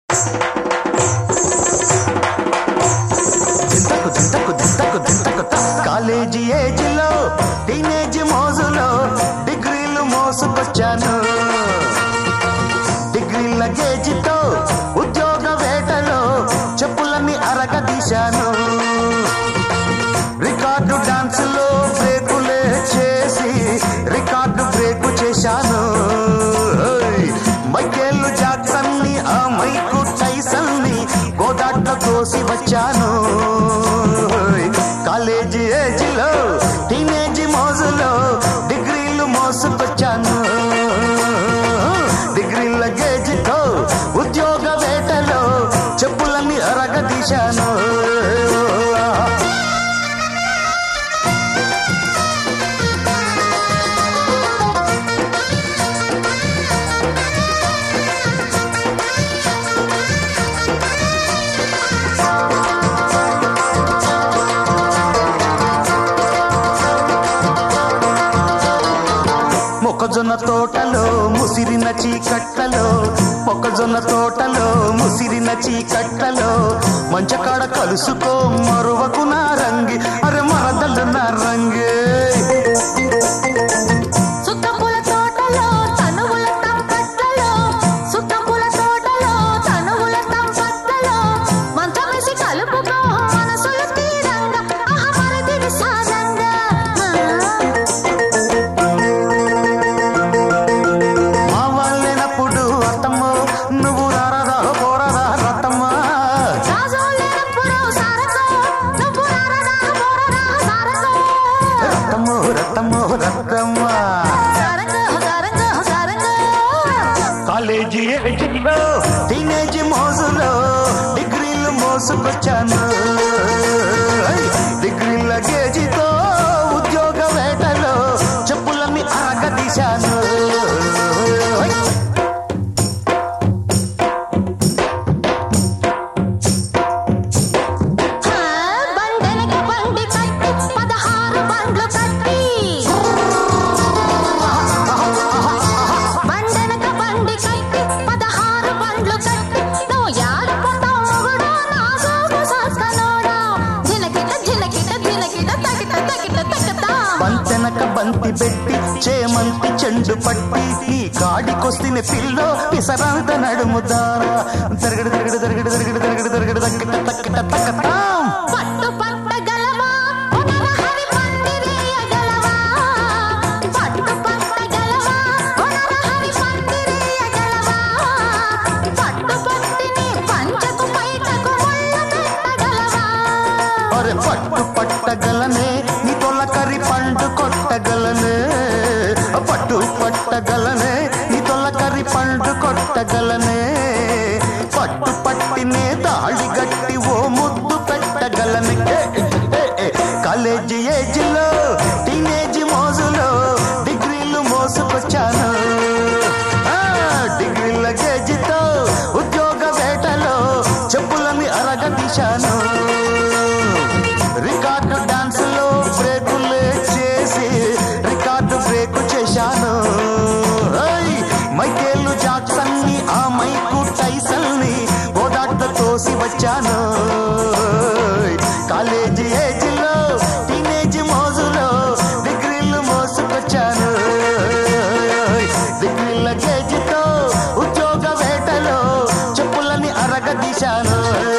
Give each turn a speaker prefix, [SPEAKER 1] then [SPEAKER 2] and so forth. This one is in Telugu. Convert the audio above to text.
[SPEAKER 1] దింతకు దింతకు దింతకు దింతకు త. కాలేజీ ఏజ్లో టీనేజ్ మోజులో డిగ్రీలు మోసుకొచ్చాను డిగ్రీల గేజితో ఉద్యోగ వేటలో చెప్పులన్నీ అరగదీశాను రికార్డు డాన్సులో బ్రేకులే చేసి రికార్డు బ్రేకు చేశాను ఓయ్! మైకేల్ జాక్సన్ ని ఆ మైకు టైసన్ ని గోదాట్లో తోసి వచ్చాను ఓయ్! కాలేజీ ఏజ్ లో టీనేజ్ మోజులో డిగ్రీలు మోసుకొచ్చాను డిగ్రీల గేజ్తో ఉద్యోగ వేటలో చెప్పులన్నీ అరగదీశాను మొక్కజొన్న తోటలో ముసిరిన చీకట్లలో మొక్కజొన్న తోటలో ముసిరిన చీకట్లలో మంచకాడ కలుసుకో మరువకు నా రంగి అరే మరదలు నా రంగే
[SPEAKER 2] సుత్తపుల తోటలో తనువుల తంపట్లలో సుత్తపుల తోటలో తనువుల తంపట్లలో మంచమేసి కలుపుకో మనసులు తీరంగా అహమరదివి సారంగా
[SPEAKER 1] మా వాళ్ళేనప్పుడు అత్తమ్మో నువ్వు రారదా పోరదా రత్తమ్మా
[SPEAKER 2] రాజోలేనప్పుడు సారకో నువ్వు రారదా పోరదా సారకో
[SPEAKER 1] రత్తమ్మో రత్తమ్మో రత్తమ్మా
[SPEAKER 2] సారంగా సారంగా సారంగా
[SPEAKER 1] కాలేజీ ఏజ్లో టీనేజ్ మోజులో డిగ్రీలు మోసుకొచ్చాను డిగ్రీల గేజితో ఉద్యోగ వేటలో చెప్పులన్నీ అరగదీశాను
[SPEAKER 2] బండెనక బండి కట్టి పదహారు బండ్లు కట్టి బండెనక బండి కట్టి పదహారు బండ్లు కట్టి నువ్వు యాడుకుంటావు మొగుడు నా సోగు సాస్తనోడా జినకిట జినకిట జినకిట తగిట తగిట తగతా
[SPEAKER 1] బంతెనక బంతి పెట్టి చేమంతి చెండు పట్టి ఈ కాడికొస్తిన పిల్లో పిసరాంత నడుముదారా తిరగడు తిరగడు తిరగడు తిరగడు తిరగడు తిరగడు తక్కిట తక్కిట తక్కతాం
[SPEAKER 2] పట్టు పట్టగలవా పునరహరి పందిరేయగలవా పట్టు పట్టగలవా పునరహరి పందిరేయగలవా పట్టు పట్టిని పంచకు బయటకు ముళ్ళు పెట్టగలవా
[SPEAKER 1] అరే పట్టు పట్టగలనే నీ తొలకరి పండు కొట్టగలనే పట్టు పట్టగలనే నీ తొలకరి పండు కొట్టగలనే పట్టు పట్టినే దాడి గట్టి ఓ ముద్దు పెట్టగలనే ఏ, ఏ, ఏ, కాలేజీ ఏజ్లో టీనేజ్ మోజులో డిగ్రీలు మోసుకొచ్చాను ఆ, డిగ్రీల గేజితో ఉద్యోగ వేటలో చెప్పులని అరగదీశాను రికార్డు డాన్స్ లో బ్రేకులే చేసి రికార్డు బ్రేకు చేశాను ఓయ్! మైకేలు జాక్సన్ ని ఆ మైకు టైసన్ ని గోదాట్లో తోసి వచ్చాను ఓయ్! కాలేజీ ఏజ్ లో టీనేజ్ మోజులో డిగ్రీలు మోసుకొచ్చాను ఓయ్! డిగ్రీల గేజ్తో ఉద్యోగ వేటలో చెప్పులని అరగదీశాను